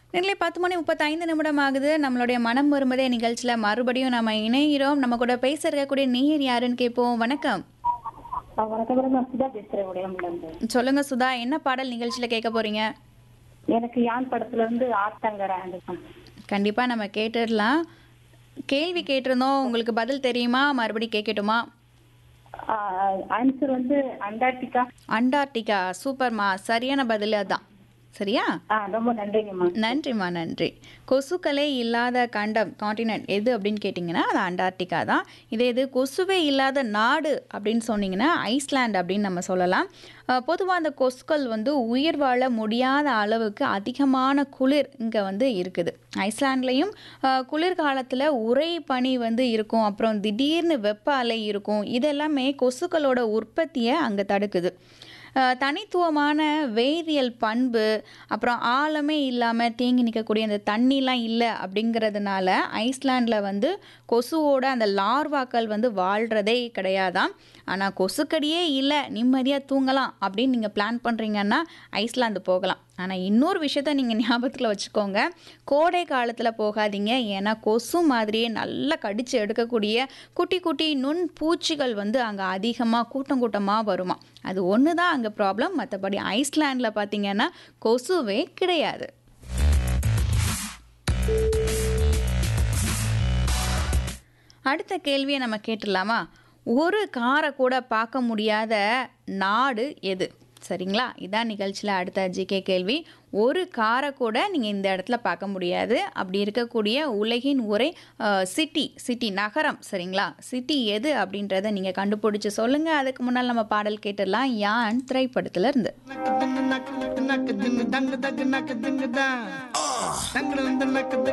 நிலை பத்து மணி முப்பத்தைந்து நிமிடம் ஆகுது நம்மளுடைய மனம் வரும்பதே நிகழ்ச்சியில் மறுபடியும் நம்ம இணைகிறோம் நம்ம கூட பேச இருக்கக்கூடிய நீர் யாருன்னு கேட்போம் வணக்கம் ஆ, வணக்கம் மேடம் நான் சுதா பேசுறேன் உடையம்புலேருந்து சொல்லுங்க சுதா என்ன பாடல் நிகழ்ச்சியில் கேட்க போறீங்க எனக்கு யான் படத்துல இருந்து ஆத்தங்கர ஆண்டுதான் கண்டிப்பா நம்ம கேட்டுடலாம் கேள்வி கேட்டிருந்தோம் உங்களுக்கு பதில் தெரியுமா மறுபடியும் கேட்கட்டுமா ஆன்சர் வந்து அண்டார்டிகா அண்டார்டிகா சூப்பர்மா சரியான பதில் அதான் சரியா ஆ ரொம்ப நன்றிங்கம்மா நன்றிம்மா நன்றி கொசுக்களே இல்லாத கண்டம் காண்டினென்ட் எது அப்படின்னு கேட்டிங்கன்னா அது அண்டார்டிகா தான் இதே இது கொசுவே இல்லாத நாடு அப்படின்னு சொன்னீங்கன்னா ஐஸ்லாண்ட் அப்படின்னு நம்ம சொல்லலாம் பொதுவாக அந்த கொசுக்கள் வந்து உயிர் வாழ முடியாத அளவுக்கு அதிகமான குளிர் இங்கே வந்து இருக்குது ஐஸ்லாண்ட்லேயும் குளிர்காலத்தில் உறை பனி வந்து இருக்கும் அப்புறம் திடீர்னு வெப்ப அலை இருக்கும் இதெல்லாமே கொசுக்களோட உற்பத்தியை அங்கே தடுக்குது அஹ் தனித்துவமான வேதியியல் பண்பு அப்புறம் ஆழமே இல்லாமல் தேங்கி நிற்கக்கூடிய அந்த தண்ணிலாம் இல்லை அப்படிங்கிறதுனால ஐஸ்லாண்டில் வந்து கொசுவோட அந்த லார்வாக்கள் வந்து வாழ்கிறதே கிடையாதாம் ஆனால் கொசுக்கடியே இல்லை நிம்மதியாக தூங்கலாம் அப்படின்னு நீங்கள் பிளான் பண்ணுறீங்கன்னா ஐஸ்லாந்து போகலாம் ஆனால் இன்னொரு விஷயத்த நீங்கள் ஞாபகத்தில் வச்சுக்கோங்க கோடை காலத்தில் போகாதீங்க ஏன்னா கொசு மாதிரியே நல்லா கடித்து எடுக்கக்கூடிய குட்டி குட்டி நுண் பூச்சிகள் வந்து அங்கே அதிகமாக கூட்டம் கூட்டமாக வருமா அது ஒன்று தான் அங்கே ப்ராப்ளம் மற்றபடி ஐஸ்லாண்டில் பார்த்தீங்கன்னா கொசுவே கிடையாது அடுத்த கேள்வியை நம்ம கேட்டுடலாமா ஒரு காரை கூட பார்க்க முடியாத நாடு எது சரிங்களா இதான் நிகழ்ச்சியில் அடுத்த ஜிகே கேள்வி ஒரு காரை கூட நீங்கள் இந்த இடத்துல பார்க்க முடியாது அப்படி இருக்கக்கூடிய உலகின் ஒரே சிட்டி சிட்டி நகரம் சரிங்களா சிட்டி எது அப்படின்றத நீங்கள் கண்டுபிடிச்சி சொல்லுங்கள் அதுக்கு முன்னால் நம்ம பாடல் கேட்டுடலாம் யான் திரைப்படத்துல இருந்து நக்கு தின்னு நக்கு நக்கு தின்னு தங்கு தக்கு நக்கு திங்கு தான் தங்குடு வந்து நக்கு